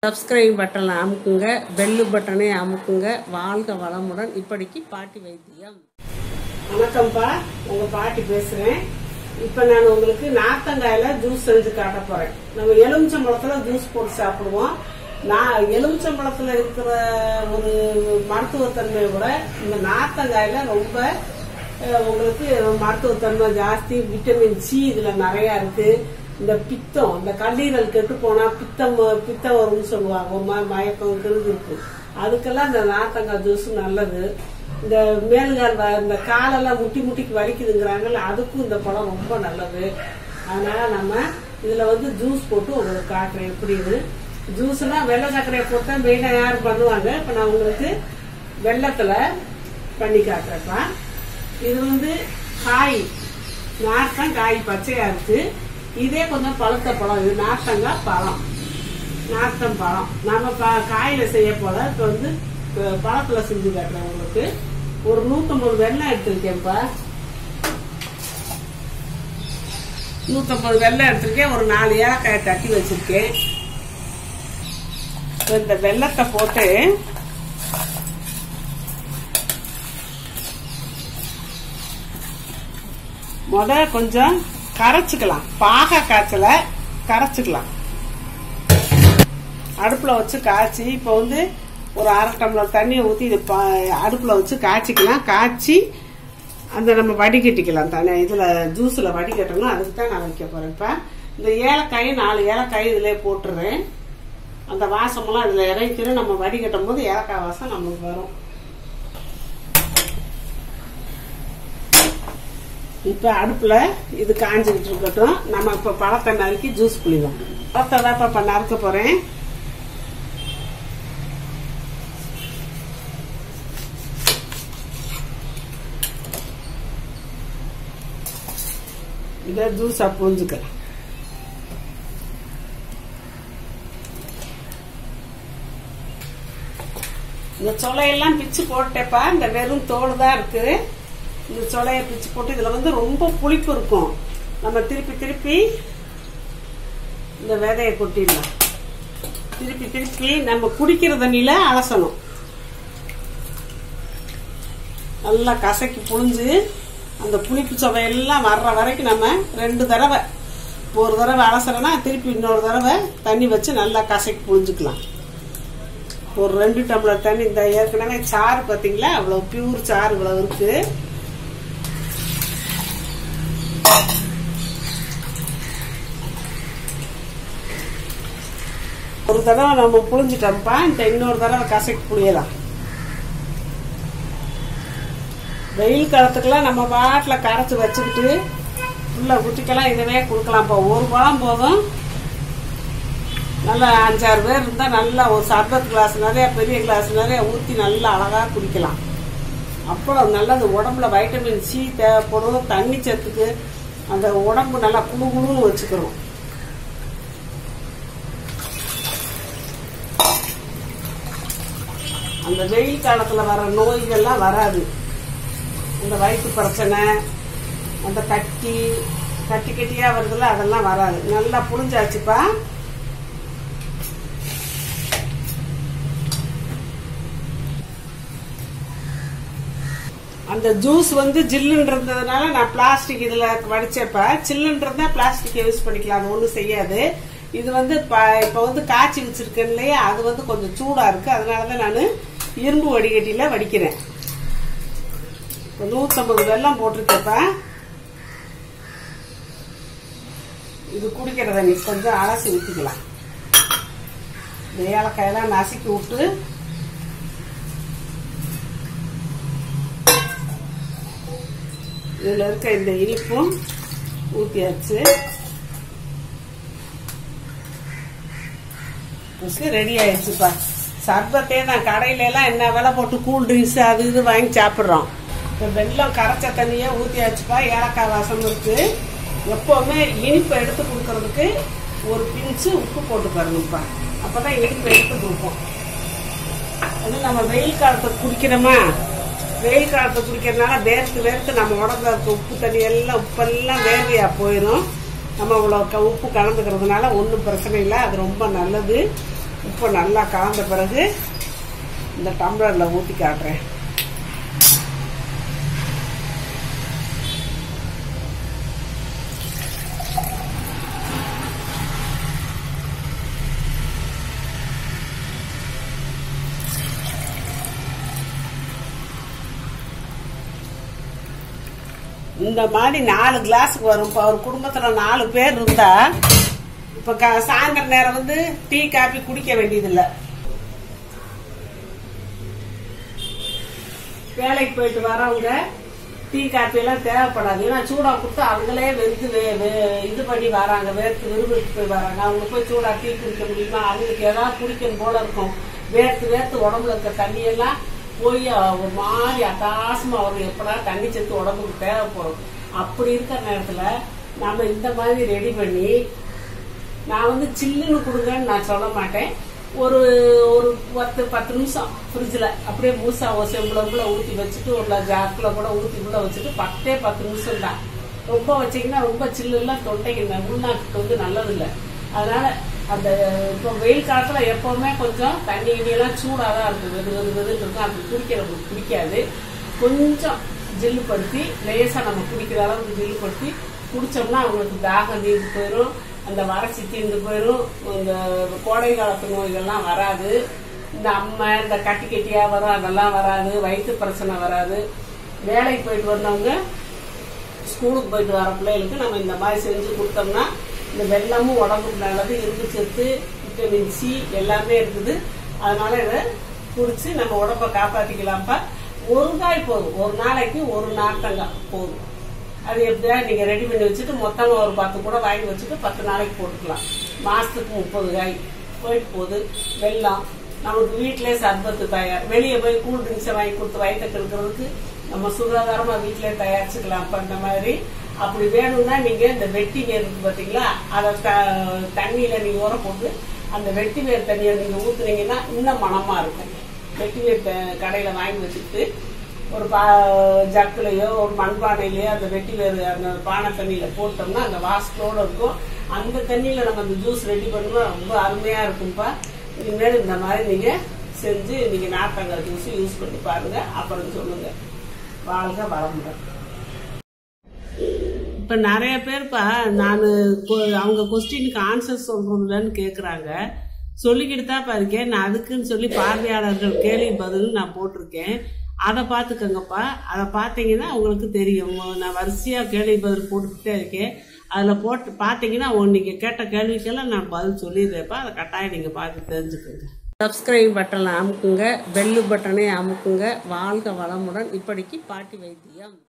subscribe பட்டனை அமுக்குங்க bell பட்டனை அமுக்குங்க வாழ்க வளமுடன் இப்படிக்கு பாட்டி வைத்தியம் வணக்கம்ப்பா உங்க பாட்டி பேசுறேன் இப்ப நான் உங்களுக்கு நார்த்தங்காயில ஜூஸ் செஞ்சு காட்ட போறேன் நம்ம எலுமிச்சம்பழத்துல ஜூஸ் போட்டு சாப்பிடுவோம் நான் எலுமிச்சம்பழத்துல இருக்கிற ஒரு மருத்துவத்தன்மையை விட இந்த நார்த்தங்காயில ரொம்ப அஹ், உங்களுக்கு மருத்துவத்தன்மை ஜாஸ்தி விட்டமின் சி இதுல நிறைய இருக்கு இந்த பித்தம் இந்த கல்லீரல் கெட்டு போனா பித்தம் பித்தம் வரும்னு சொல்லுவாங்க ஒரு மாதிரி மயக்கம் கிருது இருக்கு அதுக்கெல்லாம் இந்த நார்த்தங்காய் ஜூஸ் நல்லது இந்த மேல்கால் வ- இந்த காலெல்லாம் முட்டி முட்டிக்கு வலிக்குதுங்கிறாங்கல்ல அதுக்கும் இந்த பழம் ரொம்ப நல்லது அதனால நம்ம இதுல வந்து ஜூஸ் போட்டு உங்களுக்கு காட்டுறேன் எப்படின்னு ஜூஸ்னா வெள்ளை சர்க்கரையை போட்டா மெயினா யாரும் பண்ணுவாங்க இப்ப நான் உங்களுக்கு வெள்ளத்துல பண்ணி காட்டுறேன்ப்பா இது வந்து காய் நார்த்தம் காய் பச்சையா இருக்கு இதே கொஞ்சம் பழுத்த பழம் இது நார்த்தங்காய் பழம் நார்த்தம் பழம் நம்ம ப- காயில செய்ய போல இப்ப வந்து அஹ், பழத்துல செஞ்சு காட்டுறேன் உங்களுக்கு ஒரு நூத்தம்பது வெள்ளம் எடுத்திருக்கேன்ப்பா நூத்தம்பது வெள்ளம் எடுத்திருக்கேன் ஒரு நாலு ஏலக்காய் தட்டி வச்சிருக்கேன் இப்ப இந்த வெள்ளத்தை போட்டு முத கொஞ்சம் கரைச்சுக்கலாம் பாக காய்ச்சல கரைச்சுக்கலாம் அடுப்புல வச்சு காய்ச்சி இப்போ வந்து ஒரு அரை டம்ளர் தண்ணியை ஊற்றி இது பா- அடுப்புல வச்சு காய்ச்சிக்கலாம் காய்ச்சி அந்த நம்ம வடிகட்டிக்கலாம் தண்ணி இதுல ஜூஸ்ல வடிகட்டணும் அதுக்கு தான் நான் வைக்க போறேன் இப்ப இந்த ஏலக்காய் நாலு ஏலக்காய் இதுல போட்டுறேன் அந்த வாசமெல்லாம் இதுல இறக்கிட்டு நம்ம வடிகட்டும் போது ஏலக்காய் வாசம் நமக்கு வரும் இப்ப அடுப்புல இது காஞ்சுக்கிட்டு இருக்கட்டும் நம்ம இப்ப பழத்தை நறுக்கி ஜூஸ் புளிவோம் பழத்தை தான் இப்ப நறுக்க போறேன் இதை ஜூஸா புரிஞ்சுக்கலாம் இந்த சொலையெல்லாம் பிச்சு போட்டேப்பா இந்த வெறும் தோல் தான் இருக்கு இந்த சொலைய பிச்சு போட்டு இதுல வந்து ரொம்ப புளிப்பு இருக்கும் நம்ம திருப்பி திருப்பி இந்த விதைய கொட்டிடலாம் திருப்பி திருப்பி நம்ம குடிக்கிற தண்ணியில அலசணும் நல்லா கசக்கி புழிஞ்சு அந்த புளிப்பு சுவையெல்லாம் வர்ற வரைக்கும் நம்ம ரெண்டு தடவை ஒரு தடவை அலசுறோன்னா திருப்பி இன்னொரு தடவை தண்ணி வச்சு நல்லா கசக்கி புழிஞ்சுக்கலாம் ஒரு ரெண்டு டம்ளர் தண்ணி இந்த ஏற்கனவே சாறு பாத்தீங்களா அவ்வளவு பியூர் சாறு இவ்வளவு இருக்கு ஒரு தடவை நம்ம புழிஞ்சிட்டோம்ப்பா இந்த இன்னொரு தடவை கசக்கி புளியலாம் வெயில் காலத்துக்கெல்லாம் நம்ம பாட்டில் கரைச்சி வச்சுக்கிட்டு உள்ள குட்டிக்கெல்லாம் இதவே கொடுக்கலாம்ப்பா ஒரு பழம் போதும் நல்லா அஞ்சாறு பேர் இருந்தால் நல்லா ஒரு சர்பத் கிளாஸ் நிறைய பெரிய கிளாஸ் நிறைய ஊற்றி நல்லா அழகாக குடிக்கலாம் அப்புறம் நல்லது உடம்புல வைட்டமின் சி தேவைப்படும் தண்ணி சத்துக்கு அந்த உடம்பு நல்லா குழு குழுன்னு வச்சுக்கிறோம் அந்த வெயில் காலத்தில் வர நோய்கள்லாம் வராது இந்த வயிற்று பிரச்சனை அந்த கட்டி கட்டி கட்டியா வருதுல்ல அதெல்லாம் வராது நல்லா புளிஞ்சாச்சுப்பா அந்த ஜூஸ் வந்து ஜில்லுன்னு இருந்ததுனால நான் பிளாஸ்டிக் இதுல வடிச்சப்ப சில்லுன்னு இருந்தா பிளாஸ்டிக் யூஸ் பண்ணிக்கலாம் அது ஒண்ணும் செய்யாது இது வந்து ப- இப்ப வந்து காய்ச்சி வச்சிருக்கேன் இல்லையா அது வந்து கொஞ்சம் சூடா இருக்கு அதனாலதான் நான் இரும்பு வடிகட்டியில வடிக்கிறேன் இப்ப நூத்தம்பது வெல்லம் போட்டிருக்கப்ப இது குடிக்கிற தண்ணி கொஞ்சம் அலசி ஊற்றிக்கலாம் இந்த ஏலக்காயெல்லாம் நசுக்கி விட்டு இதுல இருக்க இந்த இனிப்பும் ஊத்தியாச்சு ரெடி ஆயிடுச்சுப்பா சர்பத்தே நான் கடையில எல்லாம் என்ன விலை போட்டு கூல் ட்ரிங்க்ஸ் அது இது வாங்கி சாப்பிடுறோம் இப்ப வெள்ளம் கரைச்ச தண்ணியே ஊத்தியாச்சுப்பா ஏலக்காய் வாசம் இருக்கு எப்பவுமே இனிப்பு எடுத்து கொடுக்கறதுக்கு ஒரு பிஞ்சு உப்பு போட்டு பாருங்கப்பா அப்பதான் இனிப்பு எடுத்து கொடுப்போம் அது நம்ம வெயில் காலத்துக்கு குடிக்கிறோமா வெயில் காலத்தை குடிக்கிறதுனால வேர்த்து வேர்த்து நம்ம உடம்புல இருக்க உப்பு தண்ணி எல்லாம் உப்பெல்லாம் வேர்வையா போயிடும் நம்ம இவ்வளோ க- உப்பு கலந்துக்கிறதுனால ஒன்றும் பிரச்சனை இல்லை அது ரொம்ப நல்லது உப்பு நல்லா கலந்த பிறகு இந்த டம்ளரில் ஊற்றி காட்டுறேன் இந்த மாதிரி நாலு கிளாஸுக்கு வரும் இப்போ ஒரு குடும்பத்தில் நாலு பேர் இருந்தா இப்போ க சாயந்தர நேரம் வந்து டீ காபி குடிக்க வேண்டியதில்லை வேலைக்கு போயிட்டு வரவங்க டீ காப்பி எல்லாம் தேவைப்படாது ஏன்னா சூடா கொடுத்து அவங்களே வெந்து வே- வே- இது பண்ணி வராங்க வேர்த்து விறுவிறுத்து போய் வராங்க அவங்க போய் சூடா டீ குடிக்க முடியுமா அவங்களுக்கு ஏதாவது குடிக்கணும் போல இருக்கும் வேர்த்து வேர்த்து உடம்புல இருக்க தண்ணியெல்லாம் போய் ஒரு மாதிரி அட்டாசமா வரும் எப்படா தண்ணி செத்து உடம்புக்கு தேவைப்படும் அப்படி இருக்கிற நேரத்துல நம்ம இந்த மாதிரி ரெடி பண்ணி நான் வந்து சில்லுன்னு கொடுங்கன்னு நான் சொல்ல மாட்டேன் ஒரு ஒரு பத்து பத்து நிமிஷம் ஃப்ரிட்ஜில் அப்படியே மூசா செம்புல ஊற்றி வச்சுட்டு ஒரு ஜாக்கில் கூட ஊற்றி உள்ள வச்சுட்டு பத்தே பத்து நிமிஷம் தான் ரொம்ப வச்சீங்கன்னா ரொம்ப சில்லுலாம் தொண்டைக்கு இந்த உள்நாட்டுக்கு வந்து நல்லதில்லை அதனால அந்த இப்போ வெயில் காலத்தில் எப்பவுமே கொஞ்சம் தண்ணி கிண்ணியெல்லாம் சூடாக தான் இருக்கும் வெது வெது வெதுன்னு இருக்கும் அது குடிக்கிறவங்களுக்கு பிடிக்காது கொஞ்சம் ஜில்லுப்படுத்தி லேசாக நம்ம குடிக்கிற அளவுக்கு ஜில்லுப்படுத்தி குடிச்சோம்னா அவங்களுக்கு தாகம் தீர்ந்து போயிடும் அந்த வறட்சி தீர்ந்து போயிடும் இந்த கோடை காலத்து நோய்கள்லாம் வராது இந்த அம்மை இந்த கட்டி கட்டியா வரும் அதெல்லாம் வராது வயிற்று பிரச்சனை வராது வேலைக்கு போயிட்டு வந்தவங்க ஸ்கூலுக்கு போயிட்டு வர பிள்ளைகளுக்கு நம்ம இந்த மாதிரி செஞ்சு கொடுத்தோம்னா இந்த வெள்ளமும் உடம்புக்கு நல்லது இரும்பு சத்து விட்டமின் சி எல்லாமே இருக்குது அதனால இதை குடிச்சு நம்ம உடம்ப காப்பாத்திக்கலாம்ப்பா ஒரு காய் போதும் ஒரு நாளைக்கு ஒரு நாட்டங்காய் போதும் அது எப்படியா நீங்க ரெடி பண்ணி வச்சுட்டு மொத்தமா ஒரு பத்து கூட வாங்கி வச்சுட்டு பத்து நாளைக்கு போட்டுக்கலாம் மாசத்துக்கு முப்பது காய் போயிட்டு போகுது வெல்லம் நமக்கு வீட்டிலே சர்பத்து தயார் வெளியே போய் கூல் ட்ரிங்க்ஸை வாங்கி கொடுத்து வயிற்ற கெடுக்கிறதுக்கு நம்ம சுகாதாரமா வீட்டிலே தயாரிச்சுக்கலாம் அப்ப அந்த மாதிரி அப்படி வேணும்னா நீங்க இந்த வெட்டி வேர் இருக்கு பாத்தீங்களா அதை த- தண்ணியில நீங்க ஊற போட்டு அந்த வெட்டி வேர் தண்ணியை நீங்க ஊத்துனீங்கன்னா இன்னும் மணமா இருக்கும் வெட்டி வேர் த- கடையில வாங்கி வச்சுட்டு ஒரு பா ஜக்குலையோ ஒரு மண்பானையிலயோ அந்த வெட்டி வேறு அந்த பானை தண்ணியில போட்டோம்னா அந்த வாசத்தோட இருக்கும் அந்த தண்ணியில நம்ம அந்த ஜூஸ் ரெடி பண்ணுவோம் ரொம்ப அருமையா இருக்கும்ப்பா இனிமேல் இந்த மாதிரி நீங்க செஞ்சு நீங்க நார்த்தங்காய் ஜூஸ் யூஸ் பண்ணி பாருங்க அப்புறம் சொல்லுங்க வாழ்க வளமுடன் இப்ப நிறைய பேர்ப்பா நான் அவங்க கொஸ்டினுக்கு ஆன்சர் சொல்றதுலன்னு கேக்குறாங்க சொல்லிக்கிட்டு தான் இருக்கேன் நான் அதுக்குன்னு சொல்லி பார்வையாளர்கள் கேள்வி பதில் நான் போட்டிருக்கேன் அதை பார்த்துக்கோங்கப்பா அதை பார்த்தீங்கன்னா உங்களுக்கு தெரியும் நான் வரிசையாக கேள்வி பதில் போட்டுக்கிட்டே இருக்கேன் அதில் போட்டு பார்த்தீங்கன்னா நீங்கள் கேட்ட கேள்விக்கெல்லாம் நான் பதில் சொல்லிடுறேன்ப்பா அதை கட்டாயம் நீங்கள் பார்த்து தெரிஞ்சுக்கோங்க சப்ஸ்கிரைப் பட்டனை அமுக்குங்க பெல்லு பட்டனை அமுக்குங்க வாழ்க வளமுடன் இப்படிக்கு பாட்டி வைத்தியம்